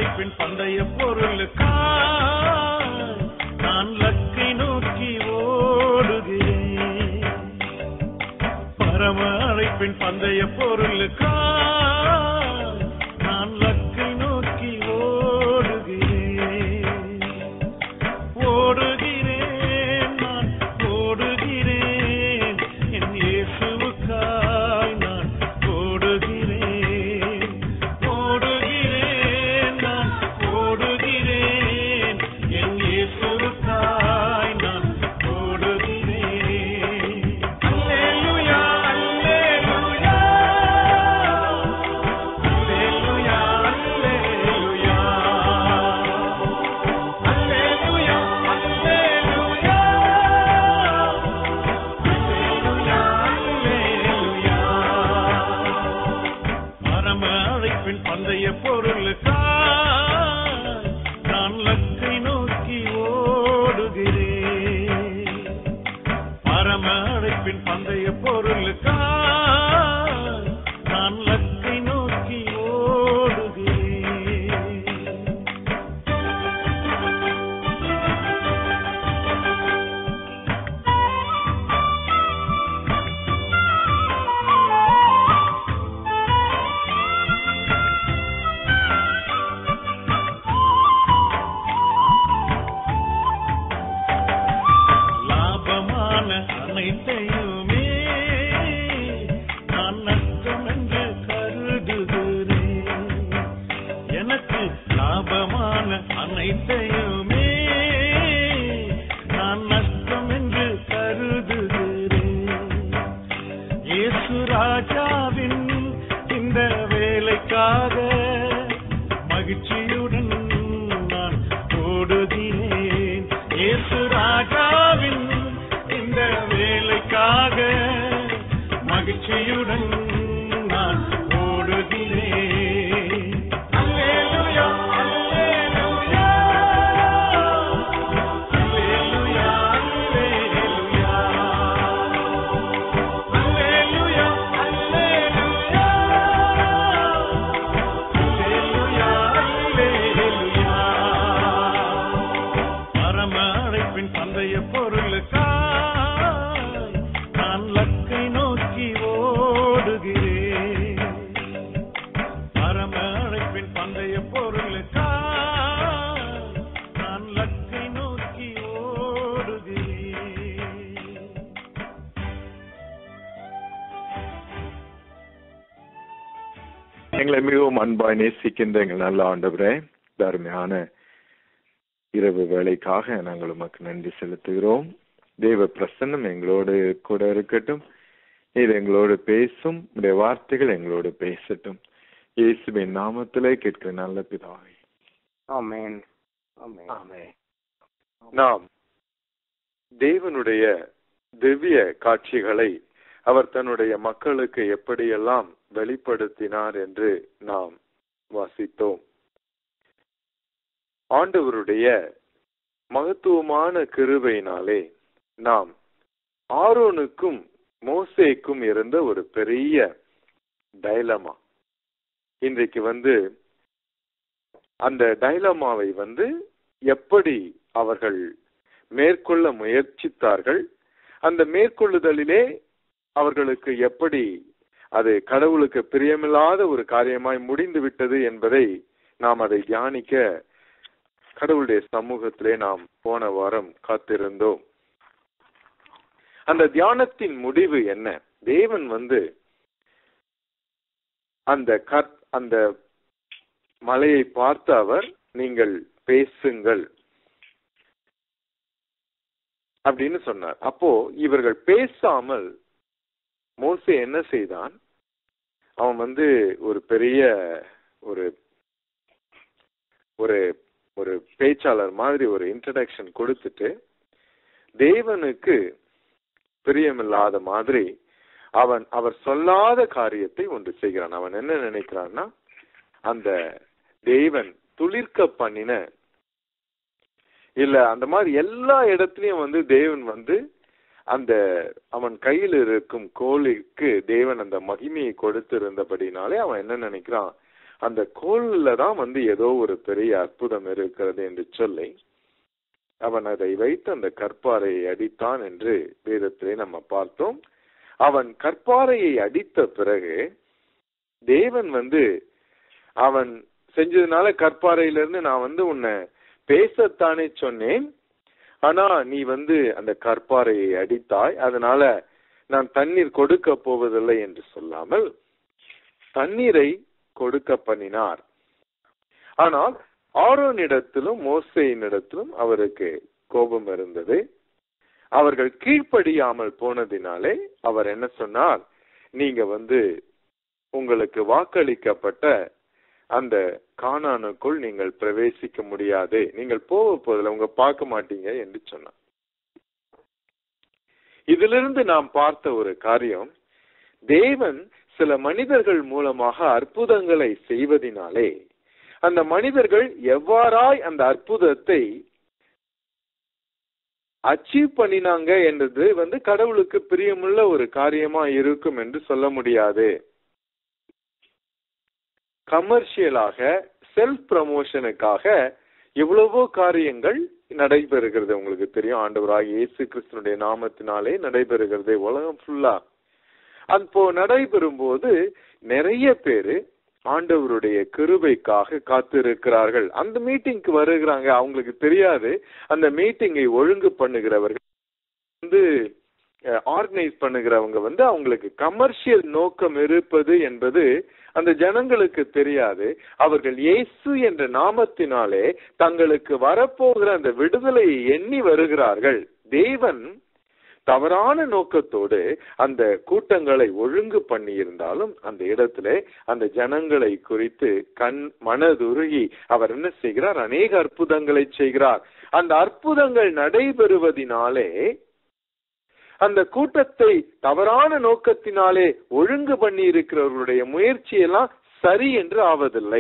அழைப்பின் பந்தய பொருளுக்காய் நான் லக்கை நோக்கி ஓடுகிறேன் பரம அழைப்பின் பந்தய பொருளுக்காய் நான் லக்கை நோக்கி ஓடுகிறேன் ஓடுகிறேன் நான் ஓடுகிறேன் என் இயேசுவுக்காய் நான் ஓடுகிறேன் ஓடுகிறேன் நான் ஓடுகிறேன் என் இயேசுவுக்காய் நான் ஓடுகிறேன் அல்லேலூயா அல்லேலூயா அல்லேலூயா அல்லேலூயா அல்லேலூயா அல்லேலூயா அல்லேலூயா அல்லேலூயா பரம அழைப்பின் பந்தய பொருளுக்காய் நான் லக்கை நோக்கி ஓடுகிறேன் பரம அழைப்பின் பந்தய பொருளுக்காய் நான் லக்கை நோக்கி ஓடுகிறேன் லாபமான அனைத்தையுமே நான் நஷ்டம் என்று கருதுகிறேன் எனக்கு லாபமான அனைத்தையுமே நான் நஷ்டம் என்று கருதுகிறேன் இயேசு ராஜாவின் இந்த வேலைக்காக மகிழ்ச்சியுடன் நான் ஓடுகிறேன் இயேசு ராஜாவின் இந்த வேலைக்காக மகிழ்ச்சியுடன் நான் ஓடுகிறேன் அல்லேலூயா அல்லேலூயா அல்லேலூயா அல்லேலூயா அல்லேலூயா அல்லேலூயா அல்லேலூயா பரம அழைப்பின் பந்தய பொருளுக்காய் நான் லக்கை நோக்கி ஓடுகிறேன் பரம அழைப்பின் பந்தய பொருளுக்காய் நான் லக்கை நோக்கி ஓடுகிறேன் எங்களை மிகவும் அன்பாய் நேசிக்கின்ற எங்கள் நல்ல ஆண்டவரே இந்த அருமையான இரவு வேலைக்காக நாங்கள் உமக்கு நன்றி செலுத்துகிறோம் தெய்வ பிரசன்னம் எங்களோடு கூட இருக்கட்டும் இது எங்களோடு பேசும் உடைய வார்த்தைகள் எங்களோடு பேசட்டும் இயேசுவின் நாமத்திலே கேட்கிற நல்ல பிதாவே ஆமென் ஆமென் ஆமென். நாம் தேவனுடைய திவ்ய காட்சிகளை அவர் தன்னுடைய மக்களுக்கு எப்படியெல்லாம் வெளிப்படுத்தினார் என்று நாம் வாசித்தோம் ஆண்டவருடைய மகத்துவமான கிருபையினாலே நாம் ஆரோனுக்கும் மோசேக்கும் இருந்த ஒரு பெரிய டைலமா இன்றைக்கு வந்து அந்த டைலமாவை வந்து எப்படி அவர்கள் மேற்கொள்ள முயற்சித்தார்கள் அந்த மேற்கொள்ளுதலிலே அவர்களுக்கு எப்படி அது கடவுளுக்கு பிரியமில்லாத ஒரு காரியமாய் முடிந்து விட்டது என்பதை நாம் அதை தியானிக்க கடவுளுடைய சமூகத்திலே நாம் போன வாரம் காத்திருந்தோம் அந்த தியானத்தின் முடிவு என்ன தேவன் வந்து அந்த கற் அந்த மலையை பார்த்து அவர் நீங்கள் பேசுங்கள் அப்படின்னு சொன்னார் அப்போ இவர்கள் பேசாமல் மோசே என்ன செய்தான் அவன் வந்து ஒரு பெரிய ஒரு ஒரு ஒரு பேச்சாளர் மாதிரி ஒரு இன்ட்ரடக்ஷன் கொடுத்துட்டு தேவனுக்கு பிரியமில்லாத மாதிரி அவன் அவர் சொல்லாத காரியத்தை ஒன்று செய்கிறான் அவன் என்ன நினைக்கிறான்னா அந்த தேவன் துளிர்க்க பண்ணின இல்ல அந்த மாதிரி எல்லா இடத்துலயும் வந்து தேவன் வந்து அந்த அவன் கையில் இருக்கும் கோழிக்கு தேவன் அந்த மகிமையை கொடுத்திருந்தபடினாலே அவன் என்ன நினைக்கிறான் அந்த கோல்ல தான் வந்து ஏதோ ஒரு பெரிய அற்புதம் இருக்கிறது என்று சொல்லி அவன் அதை வைத்து அந்த கற்பாறையை அடித்தான் என்று வேதத்திலே நம்ம பார்த்தோம் அவன் கற்பாறையை அடித்த பிறகு தேவன் வந்து அவன் செஞ்சதுனால கற்பாறையிலிருந்து நான் வந்து உன்னை பேசத்தானே சொன்னேன் ஆனா நீ வந்து அந்த கற்பாறையை அடித்தாய் அதனால நான் தண்ணீர் கொடுக்க போவதில்லை என்று சொல்லாமல் தண்ணீரை கொடுக்க பண்ணினார் ஆனால் ஆரோனிடத்திலும் மோசையினிடத்திலும் அவருக்கு கோபம் இருந்தது அவர்கள் கீழ்ப்படியாமல் போனதினாலே அவர் என்ன சொன்னார் நீங்க வந்து உங்களுக்கு வாக்களிக்கப்பட்ட அந்த கானானுக்குள் நீங்கள் பிரவேசிக்க முடியாது நீங்கள் போக போதில்லை உங்க பார்க்க மாட்டீங்க என்று சொன்னார் இதிலிருந்து நாம் பார்த்த ஒரு காரியம் தேவன் சில மனிதர்கள் மூலமாக அற்புதங்களை செய்வதினாலே அந்த மனிதர்கள் எவ்வாறாய் அந்த அற்புதத்தை அச்சீவ் பண்ணினாங்க என்றது வந்து கடவுளுக்கு பிரியமுள்ள ஒரு காரியமா இருக்கும் என்று சொல்ல முடியாது கமர்ஷியலாக செல்ஃப் ப்ரமோஷனுக்காக எவ்வளவோ காரியங்கள் நடைபெறுகிறது உங்களுக்கு தெரியும் ஆண்டவராக இயேசு கிறிஸ்தனுடைய நாமத்தினாலே நடைபெறுகிறது உலகம் ஃபுல்லா அப்போ நடைபெறும் போது நிறைய பேரு ஆண்டவருடைய கிருபைக்காக காத்திருக்கிறார்கள் அந்த மீட்டிங்க்கு வருகிறாங்க அவங்களுக்கு தெரியாது அந்த மீட்டிங்கை ஒழுங்கு பண்ணுகிறவர்கள் வந்து ஆர்கனைஸ் பண்ணுகிறவங்க வந்து அவங்களுக்கு கமர்ஷியல் நோக்கம் இருப்பது என்பது அந்த ஜனங்களுக்கு தெரியாது அவர்கள் இயேசு என்ற நாமத்தினாலே தங்களுக்கு வரப்போகிற அந்த விடுதலையை எண்ணி வருகிறார்கள் தேவன் தவறான நோக்கத்தோடு அந்த கூட்டங்களை ஒழுங்கு பண்ணி இருந்தாலும் அந்த இடத்துல அந்த ஜனங்களை குறித்து கண் மனதுருகி அவர் என்ன செய்கிறார் அநேக அற்புதங்களை செய்கிறார் அந்த அற்புதங்கள் நடைபெறுவதினாலே அந்த கூட்டத்தை தவறான நோக்கத்தினாலே ஒழுங்கு பண்ணி இருக்கிறவர்களுடைய முயற்சியெல்லாம் சரி என்று ஆவதில்லை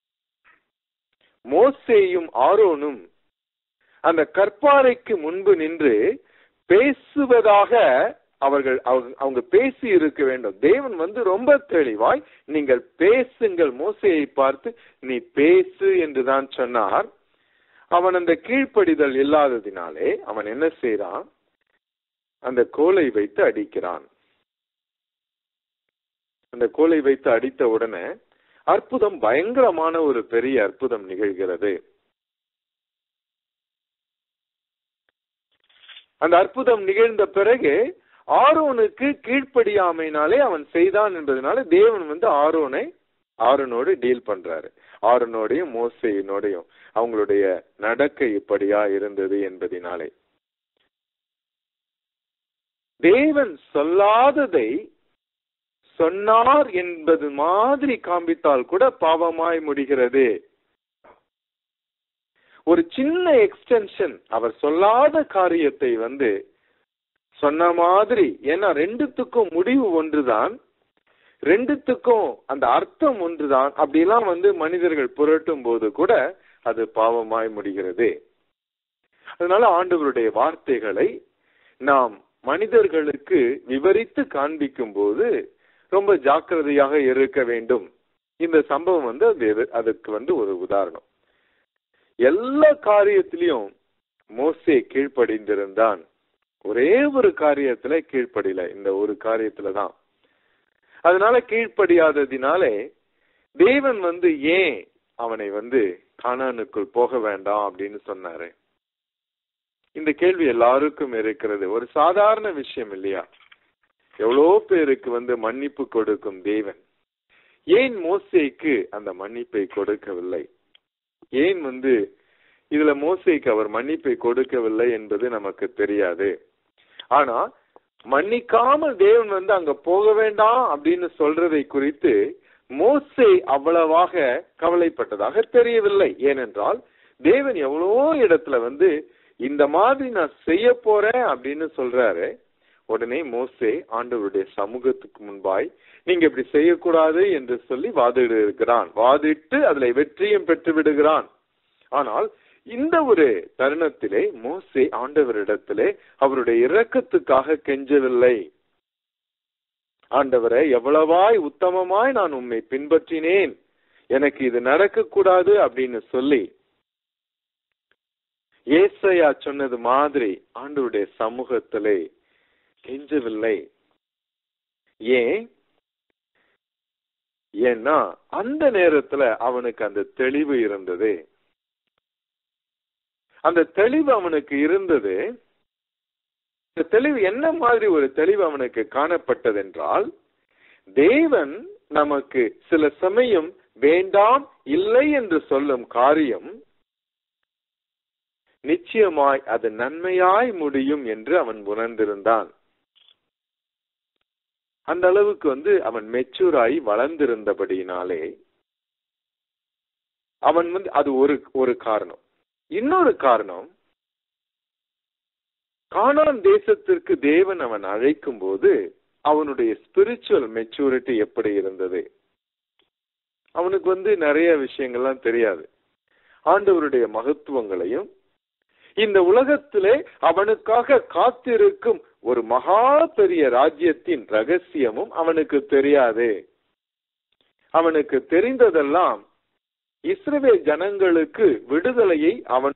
மோசேயும் ஆரோனும் அந்த கற்பாறைக்கு முன்பு நின்று பேசுவதாக அவர்கள் அவங்க பேசி இருக்க வேண்டும் தேவன் வந்து ரொம்ப தெளிவாய் நீங்கள் பேசுங்கள் மோசையை பார்த்து நீ பேசு என்றுதான் சொன்னார் அவன் அந்த கீழ்ப்படிதல் இல்லாததினாலே அவன் என்ன செய்யறான் அந்த கோலை வைத்து அடிக்கிறான் அந்த கோலை வைத்து அடித்த உடனே அற்புதம் பயங்கரமான ஒரு பெரிய அற்புதம் நிகழ்கிறது அந்த அற்புதம் நிகழ்ந்த பிறகு ஆரோனுக்கு கீழ்ப்படியாமைனாலே அவன் செய்தான் என்பதனால தேவன் வந்து ஆரோனை ஆரோனோடு டீல் பண்றாரு ஆரோனோடையும் மோசையினோடையும் அவங்களுடைய நடக்கை இப்படியா இருந்தது என்பதினாலே தேவன் சொல்லாததை சொன்னார் என்பது மாதிரி காண்பித்தால் கூட பாவமாய் முடிகிறது ஒரு சின்ன எக்ஸ்டென்ஷன் அவர் சொல்லாத காரியத்தை வந்து சொன்ன மாதிரி ஏன்னா ரெண்டுத்துக்கும் முடிவு ஒன்றுதான் ரெண்டுத்துக்கும் அந்த அர்த்தம் ஒன்றுதான் அப்படிலாம் வந்து மனிதர்கள் புரட்டும் போது கூட அது பாவமாய் முடிகிறது அதனால ஆண்டவருடைய வார்த்தைகளை நாம் மனிதர்களுக்கு விவரித்து காண்பிக்கும் போது ரொம்ப ஜாக்கிரதையாக இருக்க வேண்டும் இந்த சம்பவம் வந்து அது அதுக்கு வந்து ஒரு உதாரணம் எல்லா காரியத்திலையும் மோசே கீழ்ப்படிந்திருந்தான் ஒரே ஒரு காரியத்துல கீழ்ப்படியல இந்த ஒரு காரியத்துல தான் அதனால கீழ்ப்படியாததினாலே தேவன் வந்து ஏன் அவனை வந்து கானானுக்குள் போக வேண்டாம் அப்படின்னு சொன்னாரு இந்த கேள்வி எல்லாருக்கும் இருக்கிறது ஒரு சாதாரண விஷயம் இல்லையா எவ்வளோ பேருக்கு வந்து மன்னிப்பு கொடுக்கும் தேவன் ஏன் மோசேக்கு அந்த மன்னிப்பை கொடுக்கவில்லை ஏன் வந்து இதுல மோசைக்கு அவர் மன்னிப்பை கொடுக்கவில்லை என்பது நமக்கு தெரியாது ஆனா மன்னிக்காமல் தேவன் வந்து அங்க போக வேண்டாம் அப்படின்னு சொல்றதை குறித்து மோசே அவ்வளவாக கவலைப்பட்டதாக தெரியவில்லை ஏனென்றால் தேவன் எவ்வளவோ இடத்துல வந்து இந்த மாதிரி நான் செய்ய போறேன் அப்படின்னு சொல்றாரு உடனே மோசே ஆண்டவருடைய சமூகத்துக்கு முன்பாய் நீங்க இப்படி செய்யக்கூடாது என்று சொல்லி வாதிடு இருக்கிறான் வாதிட்டு அதுல வெற்றியும் பெற்று விடுகிறான் ஆனால் இந்த ஒரு தருணத்திலே மோசே ஆண்டவரிடத்திலே அவருடைய இரக்கத்துக்காக கெஞ்சவில்லை ஆண்டவரை எவ்வளவாய் உத்தமமாய் நான் உம்மை பின்பற்றினேன் எனக்கு இது நடக்க கூடாது அப்படின்னு சொல்லி ஏசையா சொன்னது மாதிரி ஆண்டவருடைய சமூகத்திலே கெஞ்சவில்லை ஏன் ஏன்னா அந்த நேரத்துல அவனுக்கு அந்த தெளிவு இருந்தது அந்த தெளிவு அவனுக்கு இருந்தது இந்த தெளிவு என்ன மாதிரி ஒரு தெளிவு அவனுக்கு காணப்பட்டதென்றால் தேவன் நமக்கு சில சமயம் வேண்டாம் இல்லை என்று சொல்லும் காரியம் நிச்சயமாய் அது நன்மையாய் முடியும் என்று அவன் உணர்ந்திருந்தான் அந்த அளவுக்கு வந்து அவன் மெச்சூராய் வளர்ந்திருந்தபடியினாலே அவன் வந்து அது ஒரு ஒரு காரணம் இன்னொரு காரணம் கானான் தேசத்திற்கு தேவன் அவன் அழைக்கும் போது அவனுடைய ஸ்பிரிச்சுவல் மெச்சூரிட்டி எப்படி இருந்தது அவனுக்கு வந்து நிறைய விஷயங்கள்லாம் தெரியாது ஆண்டவருடைய மகத்துவங்களையும் இந்த உலகத்திலே அவனுக்காக காத்திருக்கும் ஒரு மகா பெரிய ராஜ்யத்தின் ரகசியமும் அவனுக்கு தெரியாது அவனுக்கு தெரிந்ததெல்லாம் இஸ்ரவேல் ஜனங்களுக்கு விடுதலையை அவன்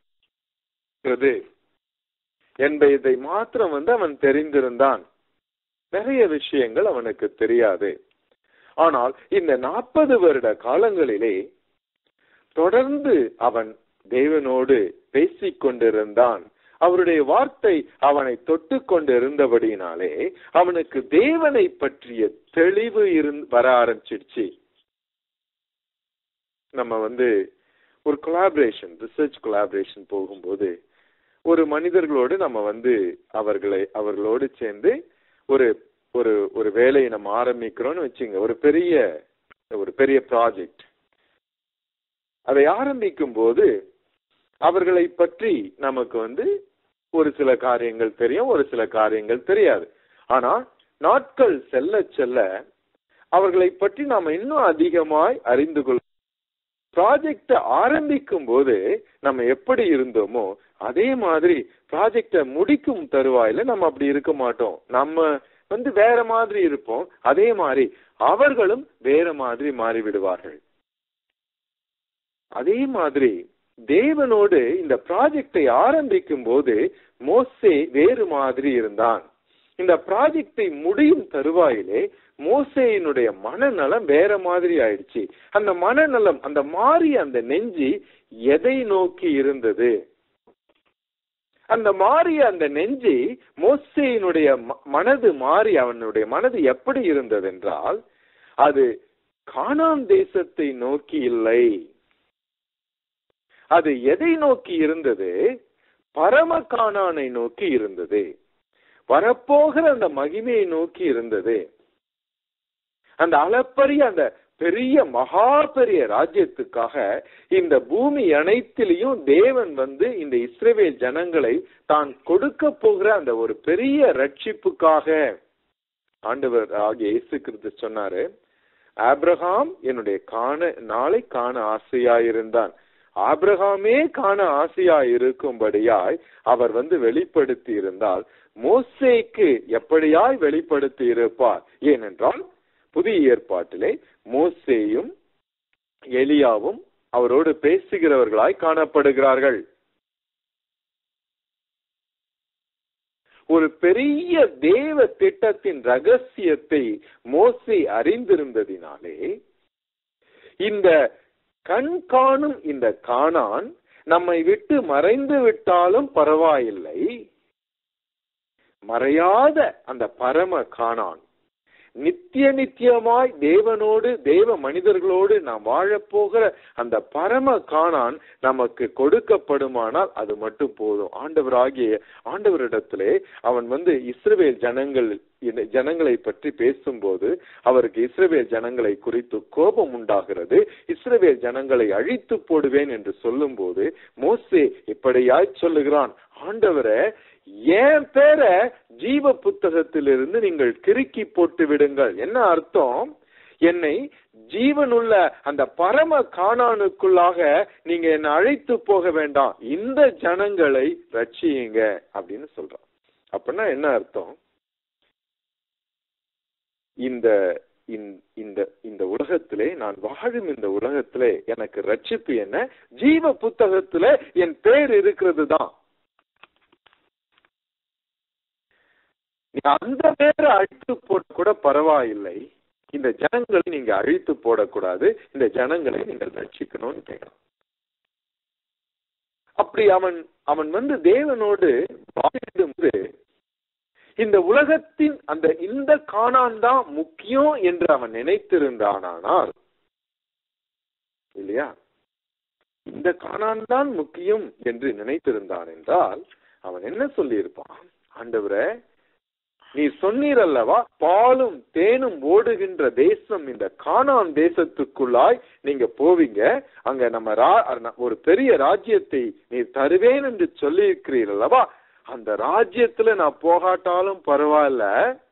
என்பதை மாத்திரம் வந்து அவன் தெரிந்திருந்தான் நிறைய விஷயங்கள் அவனுக்கு தெரியாது ஆனால் இந்த நாற்பது வருட காலங்களிலே தொடர்ந்து அவன் தேவனோடு பேசிக் கொண்டிருந்தான் அவருடைய வார்த்தை அவனை தொட்டு கொண்டிருந்தபடியினாலே அவனுக்கு தேவனை பற்றிய தெளிவு இருந்து வர ஆரம்பிச்சிடுச்சு நம்ம வந்து ஒரு கொலாபரேஷன் ரிசர்ச் கொலாபரேஷன் போகும்போது ஒரு மனிதர்களோடு நம்ம வந்து அவர்களை அவர்களோடு சேர்ந்து ஒரு ஒரு ஒரு வேலையை நம்ம ஆரம்பிக்கிறோம்னு வச்சுங்க ஒரு பெரிய ஒரு பெரிய ப்ராஜெக்ட் அதை ஆரம்பிக்கும் போது அவர்களை பற்றி நமக்கு வந்து ஒரு சில காரியங்கள் தெரியும் ஒரு சில காரியங்கள் தெரியாது ஆனா நாட்கள் செல்ல செல்ல அவர்களை பற்றி நாம இன்னும் அதிகமாய் அறிந்து கொள் ப்ராஜெக்ட ஆரம்பிக்கும் போது நம்ம எப்படி இருந்தோமோ அதே மாதிரி ப்ராஜெக்ட முடிக்கும் தருவாயில நம்ம அப்படி இருக்க மாட்டோம் நம்ம வந்து வேற மாதிரி இருப்போம் அதே மாதிரி அவர்களும் வேற மாதிரி மாறி விடுவார்கள் அதே மாதிரி தேவனோடு இந்த ப்ராஜெக்டை ஆரம்பிக்கும் போது மோசே வேறு மாதிரி இருந்தான் இந்த ப்ராஜெக்டை முடியும் தருவாயிலே மோசேயினுடைய மனநலம் வேற மாதிரி ஆயிடுச்சு அந்த மனநலம் அந்த மாறி அந்த நெஞ்சி எதை நோக்கி இருந்தது அந்த மாறிய அந்த நெஞ்சி மோசேயினுடைய மனது மாறி அவனுடைய மனது எப்படி இருந்தது என்றால் அது கானான் தேசத்தை நோக்கி இல்லை அது எதை நோக்கி இருந்தது பரம கானானை நோக்கி இருந்தது வரப்போகிற அந்த மகிமையை நோக்கி இருந்தது அந்த அளப்பரிய அந்த பெரிய மகா பெரிய ராஜ்யத்துக்காக இந்த பூமி அனைத்திலையும் தேவன் வந்து இந்த இஸ்ரேவேல் ஜனங்களை தான் கொடுக்க போகிற அந்த ஒரு பெரிய ரட்சிப்புக்காக ஆண்டவர் ஆகிய இயேசு கிறிஸ்து சொன்னாரு ஆப்ரஹாம் என்னுடைய காண நாளை காண ஆசையாயிருந்தான் ஆப்ரஹாமே காண ஆசையா இருக்கும்படியாய் அவர் வந்து வெளிப்படுத்தி இருந்தால் மோசேக்கு எப்படியாய் வெளிப்படுத்தி இருப்பார் ஏனென்றால் புதிய ஏற்பாட்டிலே மோசேயும் எலியாவும் அவரோடு பேசுகிறவர்களாய் காணப்படுகிறார்கள் ஒரு பெரிய தேவ திட்டத்தின் ரகசியத்தை மோசே அறிந்திருந்ததினாலே இந்த கண் காணும் இந்த காணான் நம்மை விட்டு மறைந்து விட்டாலும் பரவாயில்லை மறையாத அந்த பரம காணான் நித்திய நித்தியமாய் தேவனோடு தேவ மனிதர்களோடு நாம் வாழப்போகிற அந்த பரம காணான் நமக்கு கொடுக்கப்படுமானால் அது மட்டும் போதும் ஆண்டவராகிய ஆண்டவரிடத்திலே அவன் வந்து இஸ்ரவேல் ஜனங்கள் ஜனங்களை பற்றி பேசும்போது அவருக்கு இஸ்ரவேல் ஜனங்களை குறித்து கோபம் உண்டாகிறது இஸ்ரவேல் ஜனங்களை அழித்து போடுவேன் என்று சொல்லும் போது மோசே இப்படியாய் சொல்லுகிறான் ஆண்டவரை என் பேரை ஜீவ புத்தகத்திலிருந்து நீங்கள் கிறுக்கி போட்டு விடுங்கள் என்ன அர்த்தம் என்னை ஜீவனுள்ள அந்த பரம காணானுக்குள்ளாக நீங்க என்னை அழைத்து போக வேண்டாம் இந்த ஜனங்களை ரட்சியுங்க அப்படின்னு சொல்றான் அப்படின்னா என்ன அர்த்தம் இந்த இந்த- இந்த இந்த உலகத்திலே நான் வாழும் இந்த உலகத்திலே எனக்கு ரட்சிப்பு என்ன ஜீவ புத்தகத்திலே என் பேர் இருக்கிறது தான் நீ அந்த பேரை அழித்து போட கூட பரவாயில்லை இந்த ஜனங்களை நீங்க அழித்து போடக்கூடாது இந்த ஜனங்களை நீங்கள் ரட்சிக்கணும்னு கேட்கலாம் அப்படி அவன் அவன் வந்து தேவனோடு வாழிடும்போது இந்த உலகத்தின் அந்த இந்த காணான் தான் முக்கியம் என்று அவன் நினைத்திருந்தானால் இல்லையா இந்த காணான் தான் முக்கியம் என்று நினைத்திருந்தான் என்றால் அவன் என்ன சொல்லியிருப்பான் ஆண்டவரே நீ சொன்னீர் அல்லவா பாலும் தேனும் ஓடுகின்ற தேசம் இந்த கானான் தேசத்துக்குள்ளாய் நீங்க போவீங்க அங்க நம்ம ரா- ஒரு பெரிய ராஜ்யத்தை நீ தருவேன் என்று சொல்லியிருக்கிறீர் அல்லவா அந்த ராஜ்யத்துல நான் போகாட்டாலும் பரவாயில்ல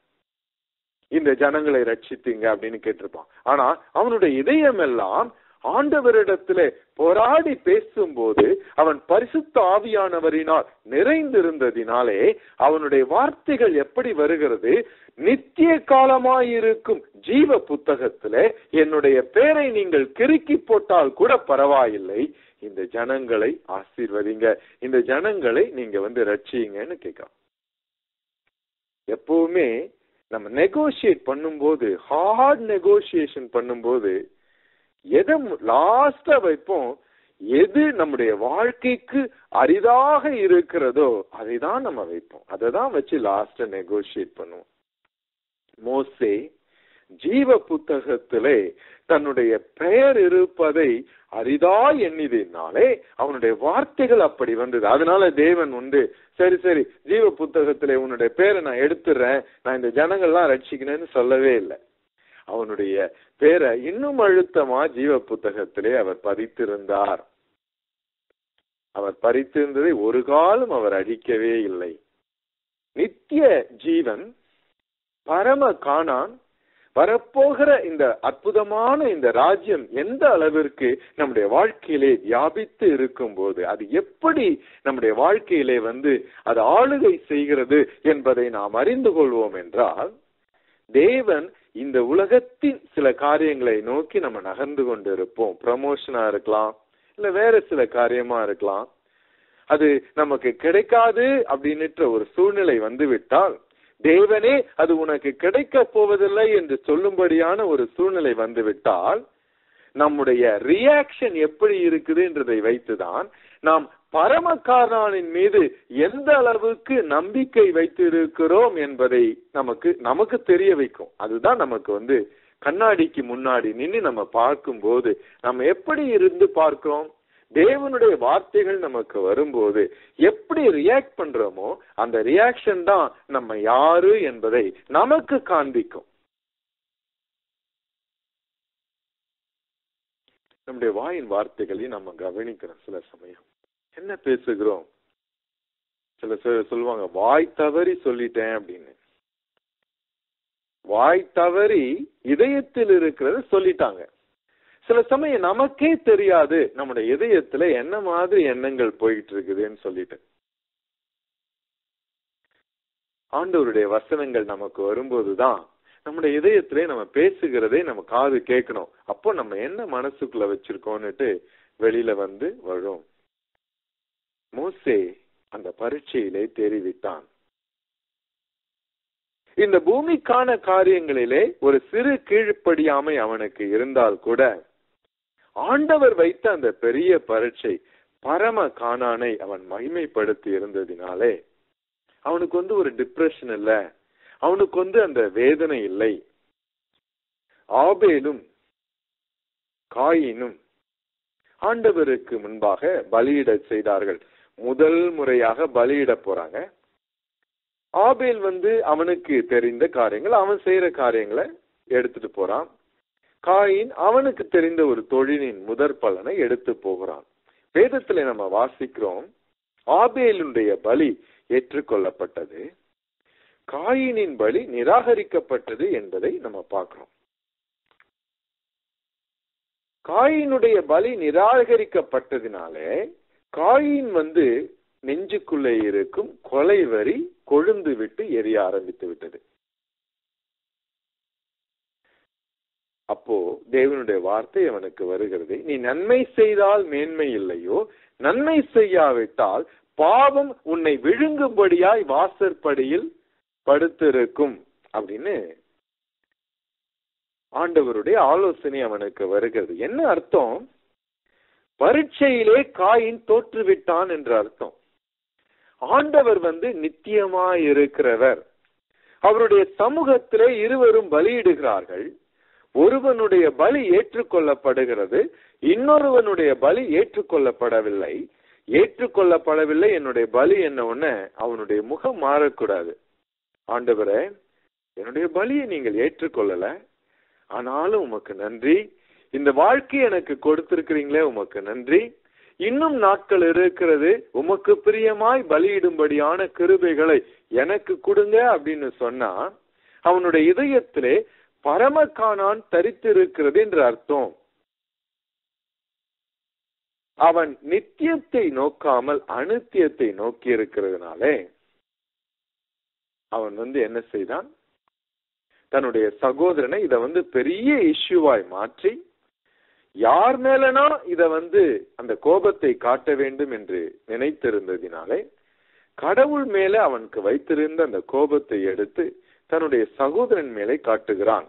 இந்த ஜனங்களை ரட்சித்தீங்க அப்படின்னு கேட்டிருப்பான் ஆனா அவனுடைய இதயம் எல்லாம் ஆண்டவரிடத்திலே போராடி பேசும்போது அவன் பரிசுத்த ஆவியானவரினால் நிறைந்திருந்ததினாலே அவனுடைய வார்த்தைகள் எப்படி வருகிறது நித்திய காலமாயிருக்கும் ஜீவ புத்தகத்திலே என்னுடைய பேரை நீங்கள் கிறுக்கி போட்டால் கூட பரவாயில்லை இந்த ஜனங்களை ஆசீர்வதிங்க இந்த ஜனங்களை நீங்க வந்து ரட்சியுங்கன்னு கேட்கலாம் எப்பவுமே நம்ம நெகோசியேட் பண்ணும்போது ஹார்ட் நெகோசியேஷன் பண்ணும்போது எதை லாஸ்டா வைப்போம் எது நம்முடைய வாழ்க்கைக்கு அரிதாக இருக்கிறதோ அதை தான் நம்ம வைப்போம் அதை தான் வச்சு லாஸ்டா நெகோசியேட் பண்ணுவோம் மோசே ஜீவ புத்தகத்திலே தன்னுடைய பெயர் இருப்பதை அரிதா எண்ணிதினாலே அவனுடைய வார்த்தைகள் அப்படி வந்தது அதனால தேவன் வந்து சரி சரி ஜீவ புத்தகத்திலே உன்னுடைய பேரை நான் எடுத்துறேன் நான் இந்த ஜனங்கள்லாம் ரட்சிக்கணும்னு சொல்லவே இல்லை அவனுடைய பேரை இன்னும் அழுத்தமா ஜீவ புத்தகத்திலே அவர் பதித்திருந்தார் அவர் பறித்திருந்ததை ஒரு காலம் அவர் அழிக்கவே இல்லை நித்திய ஜீவன் பரம காணான் வரப்போகிற இந்த அற்புதமான இந்த ராஜ்யம் எந்த அளவிற்கு நம்முடைய வாழ்க்கையிலே வியாபித்து இருக்கும் போது அது எப்படி நம்முடைய வாழ்க்கையிலே வந்து அது ஆளுகை செய்கிறது என்பதை நாம் அறிந்து கொள்வோம் என்றால் தேவன் இந்த உலகத்தின் சில காரியங்களை நோக்கி நம்ம நகர்ந்து கொண்டு இருப்போம் ப்ரமோஷனா இருக்கலாம் இல்ல வேற சில காரியமா இருக்கலாம் அது நமக்கு கிடைக்காது அப்படின்னுன்ற ஒரு சூழ்நிலை வந்து விட்டால் தேவனே அது உனக்கு கிடைக்க போவதில்லை என்று சொல்லும்படியான ஒரு சூழ்நிலை வந்து விட்டால் நம்முடைய ரியாக்ஷன் எப்படி இருக்குது என்றதை வைத்துதான் நாம் பரமகாரனின் மீது எந்த அளவுக்கு நம்பிக்கை வைத்து இருக்கிறோம் என்பதை நமக்கு நமக்கு தெரிய வைக்கும் அதுதான் நமக்கு வந்து கண்ணாடிக்கு முன்னாடி நின்று நம்ம பார்க்கும்போது நம்ம எப்படி இருந்து பார்க்கிறோம் தேவனுடைய வார்த்தைகள் நமக்கு வரும்போது எப்படி ரியாக்ட் பண்றோமோ அந்த ரியாக்ஷன் தான் நம்ம யாரு என்பதை நமக்கு காண்பிக்கும் நம்முடைய வாயின் வார்த்தைகளை நம்ம கவனிக்கிறோம் சில சமயம் என்ன பேசுகிறோம் சில பேர் சொல்லுவாங்க வாய் தவறி சொல்லிட்டேன் அப்படின்னு வாய் தவறி இதயத்தில் இருக்கிறத சொல்லிட்டாங்க சில சமயம் நமக்கே தெரியாது நம்முடைய இதயத்துல என்ன மாதிரி எண்ணங்கள் போயிட்டு இருக்குதுன்னு சொல்லிட்டு ஆண்டவருடைய வசனங்கள் நமக்கு வரும்போதுதான் நம்முடைய இதயத்திலே நம்ம பேசுகிறதே நம்ம காது கேட்கணும் அப்போ நம்ம என்ன மனசுக்குள்ள வச்சிருக்கோம்னுட்டு வெளியில வந்து வரும் மோசே அந்த பரீட்சையிலே தெரிவித்தான் இந்த பூமிக்கான காரியங்களிலே ஒரு சிறு கீழ்ப்படியாமை அவனுக்கு இருந்தால் கூட ஆண்டவர் வைத்த அந்த பெரிய பரீட்சை பரம காணானை அவன் மகிமைப்படுத்தி இருந்ததினாலே அவனுக்கு வந்து ஒரு டிப்ரெஷன் இல்ல அவனுக்கு வந்து அந்த வேதனை இல்லை ஆபேலும் காயினும் ஆண்டவருக்கு முன்பாக பலியிட செய்தார்கள் முதல் முறையாக பலியிட போறாங்க ஆபேல் வந்து அவனுக்கு தெரிந்த காரியங்கள் அவன் செய்யற காரியங்களை எடுத்துட்டு போறான் காயின் அவனுக்கு தெரிந்த ஒரு தொழிலின் முதற் பலனை எடுத்து போகிறான் வேதத்துல நம்ம வாசிக்கிறோம் ஆபேலுடைய பலி ஏற்றுக்கொள்ளப்பட்டது காயினின் பலி நிராகரிக்கப்பட்டது என்பதை நம்ம பார்க்கிறோம் காயினுடைய பலி நிராகரிக்கப்பட்டதினாலே காயின் வந்து நெஞ்சுக்குள்ளே இருக்கும் கொலை வரி கொழுந்து விட்டு எரிய ஆரம்பித்து விட்டது அப்போ தேவனுடைய வார்த்தை அவனுக்கு வருகிறது நீ நன்மை செய்தால் மேன்மை இல்லையோ நன்மை செய்யாவிட்டால் பாவம் உன்னை விழுங்கும்படியாய் வாசற்படியில் படுத்திருக்கும் அப்படின்னு ஆண்டவருடைய ஆலோசனை அவனுக்கு வருகிறது என்ன அர்த்தம் பரீட்சையிலே காயின் தோற்றுவிட்டான் என்ற அர்த்தம் ஆண்டவர் வந்து நித்தியமாய் இருக்கிறவர் அவருடைய சமூகத்திலே இருவரும் பலியிடுகிறார்கள் ஒருவனுடைய பலி ஏற்றுக்கொள்ளப்படுகிறது இன்னொருவனுடைய பலி ஏற்றுக்கொள்ளப்படவில்லை ஏற்றுக்கொள்ளப்படவில்லை என்னுடைய பலி என்ன ஒண்ணு அவனுடைய முகம் மாறக்கூடாது ஆண்டவரே என்னுடைய பலியை நீங்கள் ஏற்றுக்கொள்ளல ஆனாலும் உமக்கு நன்றி இந்த வாழ்க்கை எனக்கு கொடுத்திருக்கிறீங்களே உமக்கு நன்றி இன்னும் நாட்கள் இருக்கிறது உமக்கு பிரியமாய் பலியிடும்படியான கிருபைகளை எனக்கு கொடுங்க அப்படின்னு சொன்னா அவனுடைய இதயத்திலே பரமக்கானான் தரித்திருக்கிறது என்று அர்த்தம் அவன் நித்தியத்தை நோக்காமல் அனித்தியத்தை நோக்கி இருக்கிறதுனாலே அவன் வந்து என்ன செய்தான் தன்னுடைய சகோதரனை இத வந்து பெரிய இஷ்யூவாய் மாற்றி யார் மேலனா இத வந்து அந்த கோபத்தை காட்ட வேண்டும் என்று நினைத்திருந்ததினாலே கடவுள் மேல அவனுக்கு வைத்திருந்த அந்த கோபத்தை எடுத்து தன்னுடைய சகோதரன் மேலே காட்டுகிறான்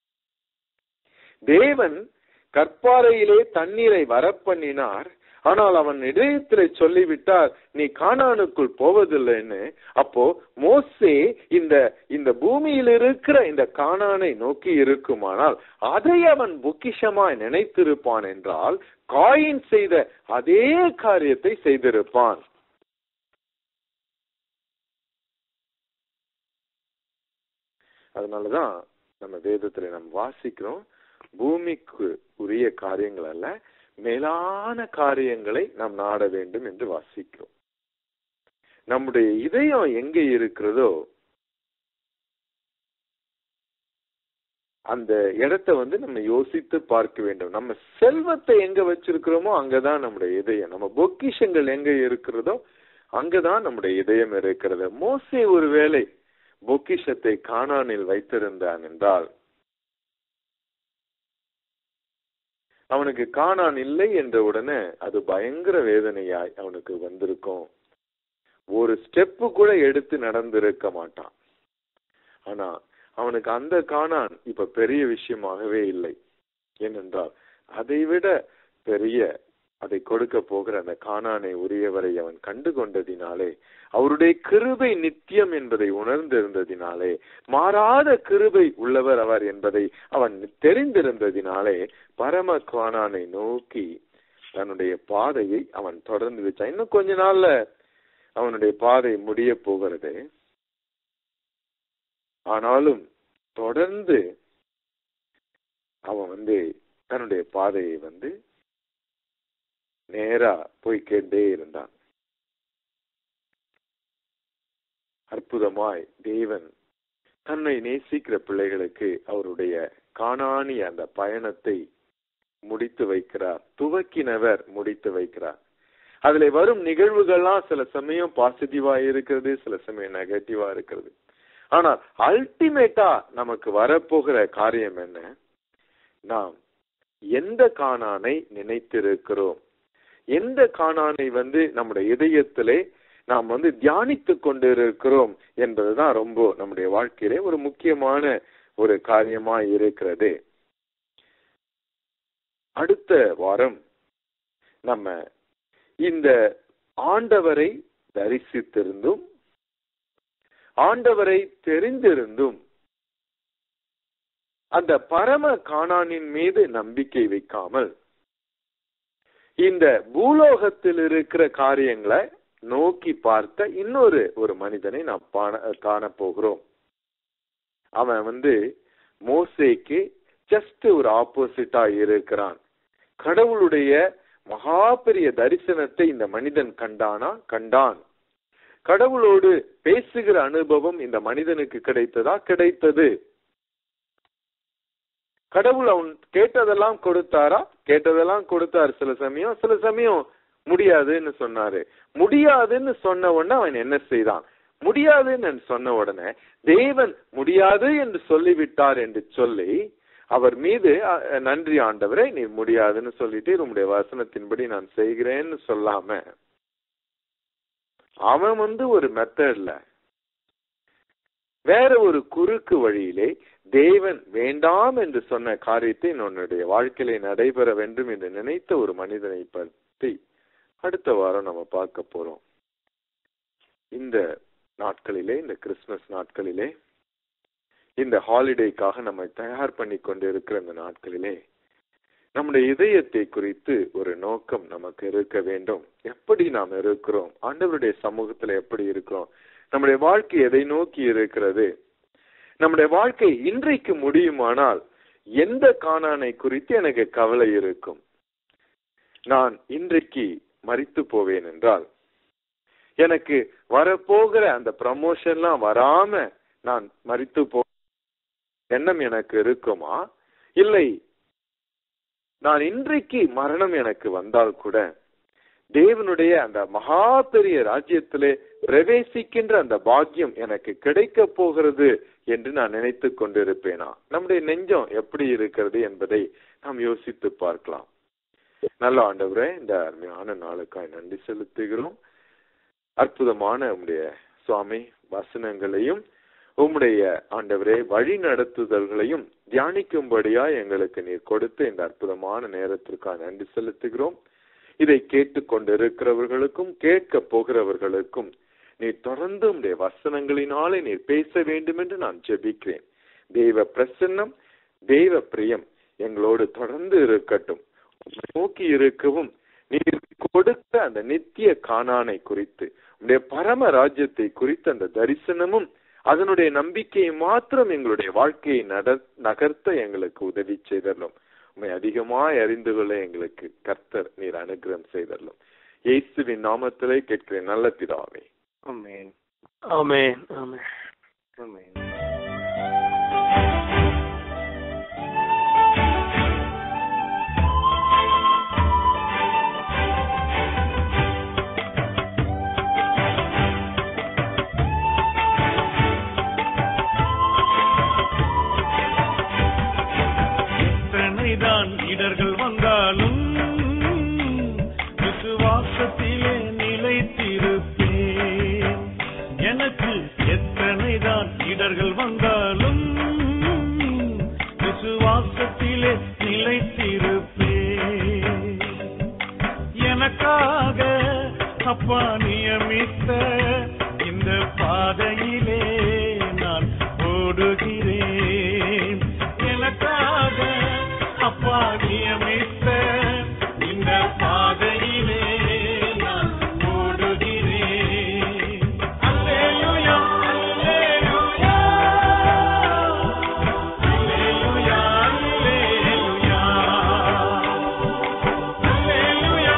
தேவன் கற்பாறையிலே தண்ணீரை வரப்பண்ணினார் ஆனால் அவன் இதயத்திலே சொல்லிவிட்டார் நீ கானானுக்குள் போவதில்லைன்னு அப்போ மோசே இந்த இந்த பூமியில் இருக்கிற இந்த கானானை நோக்கி இருக்குமானால் அதை அவன் பொக்கிஷமாய் நினைத்திருப்பான் என்றால் காயின் செய்த அதே காரியத்தை செய்திருப்பான் அதனாலதான் நம்ம வேதத்துல நம்ம வாசிக்கிறோம் பூமிக்கு உரிய காரியங்கள் அல்ல மேலான காரியங்களை நாம் நாட வேண்டும் என்று வாசிக்கிறோம் நம்முடைய இதயம் எங்க இருக்கிறதோ அந்த இடத்தை வந்து நம்ம யோசித்து பார்க்க வேண்டும் நம்ம செல்வத்தை எங்க வச்சிருக்கிறோமோ அங்கதான் நம்முடைய இதயம் நம்ம பொக்கிஷங்கள் எங்க இருக்கிறதோ அங்கதான் நம்முடைய இதயம் இருக்கிறது மோசே ஒருவேளை பொக்கிஷத்தை காணானில் வைத்திருந்தான் என்றால் அவனுக்கு காணான் இல்லை என்ற உடனே அது பயங்கர வேதனையாய் அவனுக்கு வந்திருக்கும் ஒரு ஸ்டெப்பு கூட எடுத்து நடந்திருக்க மாட்டான் ஆனா அவனுக்கு அந்த காணான் இப்ப பெரிய விஷயமாகவே இல்லை ஏனென்றால் அதை விட பெரிய அதை கொடுக்க போகிற அந்த காணானை உரியவரை அவன் கண்டு கொண்டதினாலே அவருடைய கிருபை நித்தியம் என்பதை உணர்ந்திருந்ததினாலே மாறாத கிருபை உள்ளவர் அவர் என்பதை அவன் தெரிந்திருந்ததினாலே பரம காணானை நோக்கி தன்னுடைய பாதையை அவன் தொடர்ந்து வச்சான் இன்னும் கொஞ்ச நாள்ல அவனுடைய பாதை முடிய போகிறது ஆனாலும் தொடர்ந்து அவன் வந்து தன்னுடைய பாதையை வந்து நேரா போய்கொண்டே இருந்தான் அற்புதமாய் தேவன் தன்னை நேசிக்கிற பிள்ளைகளுக்கு அவருடைய காணானிய அந்த பயணத்தை முடித்து வைக்கிறார் துவக்கினவர் முடித்து வைக்கிறார் அதுல வரும் நிகழ்வுகள்லாம் சில சமயம் பாசிட்டிவா இருக்கிறது சில சமயம் நெகட்டிவா இருக்கிறது ஆனால் அல்டிமேட்டா நமக்கு வரப்போகிற காரியம் என்ன நாம் எந்த காணானை நினைத்திருக்கிறோம் எந்த காணானை வந்து நம்முடைய இதயத்திலே நாம் வந்து தியானித்து கொண்டிருக்கிறோம் என்பதுதான் ரொம்ப நம்முடைய வாழ்க்கையிலே ஒரு முக்கியமான ஒரு காரியமா இருக்கிறது அடுத்த வாரம் நம்ம இந்த ஆண்டவரை தரிசித்திருந்தும் ஆண்டவரை தெரிந்திருந்தும் அந்த பரம காணானின் மீது நம்பிக்கை வைக்காமல் இந்த பூலோகத்தில் இருக்கிற காரியங்களை நோக்கி பார்த்த இன்னொரு ஒரு மனிதனை நாம் காண போகிறோம் அவன் வந்து மோசேக்கு ஜஸ்ட் ஒரு ஆப்போசிட்டா இருக்கிறான் கடவுளுடைய மகா பெரிய தரிசனத்தை இந்த மனிதன் கண்டானா கண்டான் கடவுளோடு பேசுகிற அனுபவம் இந்த மனிதனுக்கு கிடைத்ததா கிடைத்தது கடவுள் அவன் கேட்டதெல்லாம் கொடுத்தாரா கேட்டதெல்லாம் கொடுத்தாரு சில சமயம் சில சமயம் முடியாதுன்னு சொன்னாரு முடியாதுன்னு சொன்ன உடனே அவன் என்ன செய்தான் முடியாதுன்னு சொன்ன உடனே தேவன் முடியாது என்று சொல்லிவிட்டார் என்று சொல்லி அவர் மீது அஹ், நன்றி ஆண்டவரே நீ முடியாதுன்னு சொல்லிட்டு உம்முடைய வசனத்தின்படி நான் செய்கிறேன்னு சொல்லாம அவன் வந்து ஒரு மெத்தட்ல வேற ஒரு குறுக்கு வழியிலே தேவன் வேண்டாம் என்று சொன்ன காரியத்தை உன்னுடைய வாழ்க்கையிலே நடைபெற வேண்டும் என்று நினைத்த ஒரு மனிதனை பற்றி அடுத்த வாரம் நம்ம பார்க்க போறோம் இந்த நாட்களிலே இந்த கிறிஸ்துமஸ் நாட்களிலே இந்த ஹாலிடேக்காக நம்ம தயார் பண்ணி கொண்டு இருக்கிற இந்த நாட்களிலே நம்முடைய இதயத்தை குறித்து ஒரு நோக்கம் நமக்கு இருக்க வேண்டும் எப்படி நாம் இருக்கிறோம் ஆண்டவருடைய சமூகத்துல எப்படி இருக்கிறோம் நம்முடைய வாழ்க்கை எதை நோக்கி இருக்கிறது நம்முடைய வாழ்க்கை இன்றைக்கு முடியுமானால் எந்த காணானை குறித்து எனக்கு கவலை இருக்கும் நான் இன்றைக்கு மறித்து போவேன் என்றால் எனக்கு வரப்போகிற அந்த ப்ரமோஷன்லாம் வராம நான் மறித்து போ எண்ணம் எனக்கு இருக்குமா இல்லை நான் இன்றைக்கு மரணம் எனக்கு வந்தால் கூட தேவனுடைய அந்த மகா பெரிய ராஜ்யத்திலே பிரவேசிக்கின்ற அந்த பாக்கியம் எனக்கு கிடைக்க போகிறது என்று நான் நினைத்து கொண்டிருப்பேனா நம்முடைய நெஞ்சம் எப்படி இருக்கிறது என்பதை நாம் யோசித்து பார்க்கலாம் நல்ல ஆண்டவரே இந்த அருமையான நாளுக்காய் நன்றி செலுத்துகிறோம் அற்புதமான உம்முடைய சுவாமி வசனங்களையும் உம்முடைய ஆண்டவரே வழி நடத்துதல்களையும் தியானிக்கும்படியா எங்களுக்கு நீர் கொடுத்து இந்த அற்புதமான நேரத்திற்காக நன்றி செலுத்துகிறோம் இதை கேட்டுக்கொண்டிருக்கிறவர்களுக்கும் கேட்க போகிறவர்களுக்கும் நீர் தொடர்ந்து உம்முடைய வசனங்களினாலே நீர் பேச வேண்டும் என்று நான் ஜெபிக்கிறேன் தெய்வ பிரசன்னம் தெய்வ பிரியம் எங்களோடு தொடர்ந்து இருக்கட்டும் உம்மை நோக்கி இருக்கவும் நீர் கொடுத்த அந்த நித்திய காணானை குறித்து உடைய பரம ராஜ்யத்தை குறித்த அந்த தரிசனமும் அதனுடைய நம்பிக்கையை மாத்திரம் எங்களுடைய வாழ்க்கையை நட நகர்த்த எங்களுக்கு உதவி செய்தரலும் உண்மை அதிகமாய் அறிந்து கொள்ள எங்களுக்கு கர்த்தர் நீர் அனுகிரகம் செய்தரலும் இயேசுவின் நாமத்திலே கேட்கிறேன் நல்ல பிதாவே Amen. ஆமென் ஆமென் Amen. எத்தனைதான் இடர்கள் வந்தாலும் விசுவாசத்திலே நிலைத்திருப்பேன் எனக்கு எத்தனைதான் இடர்கள் வந்தாலும் விசுவாசத்திலே நிலைத்திருப்பேன் எனக்காக அப்பா நியமித்த இந்த பாதையிலே நான் ஓடுகிறேன் எனக்காக அப்பா நியமித்த இந்த பாதையிலே நான் ஓடுகிறேன் அல்லேலூயா அல்லேலூயா அல்லேலூயா அல்லேலூயா அல்லேலூயா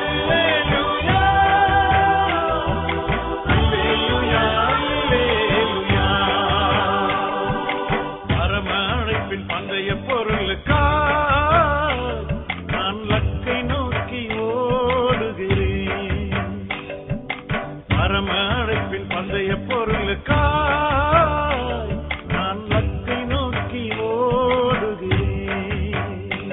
அல்லேலூயா அல்லேலூயா பரம அழைப்பின் பந்தய பொருளுக்கா நான் லக்கை நோக்கி ஓடுகிறேன் பரம அழைப்பின் பந்தய பொருளுக்கா நான் லக்கை நோக்கி ஓடுகிறேன்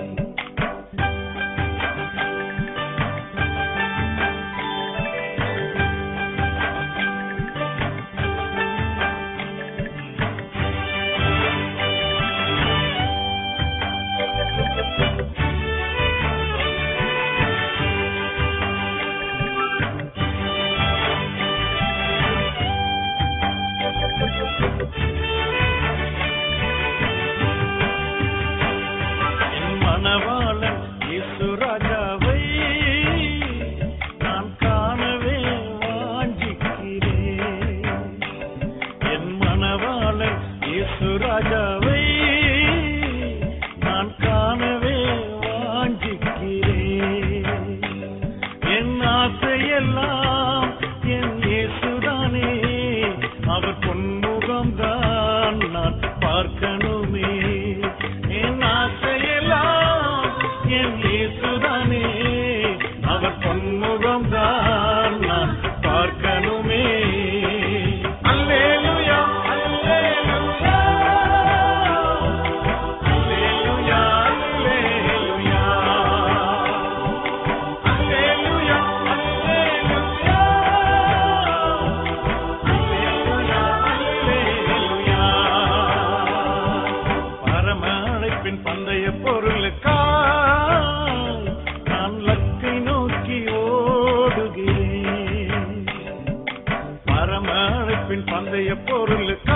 என் மணவாளன் இயேசு ராஜாவை நான் காணவே வாஞ்சிக்கிறேன் என் மணவாளன் இயேசு ராஜாவை நான் காணவே வாஞ்சிக்கிறேன் என் ஆசையெல்லாம் என் இயேசுதானே அவர் பொன்முகம்தான் நான் பார்க்கணுமே என் ஆசையெல்லாம் என் இயேசுதானே அவர் பொன்முகம்தான் நான் பார்க்கணுமே அல்லேலூயா அல்லேலூயா அல்லேலூயா என் பந்தய பொருள்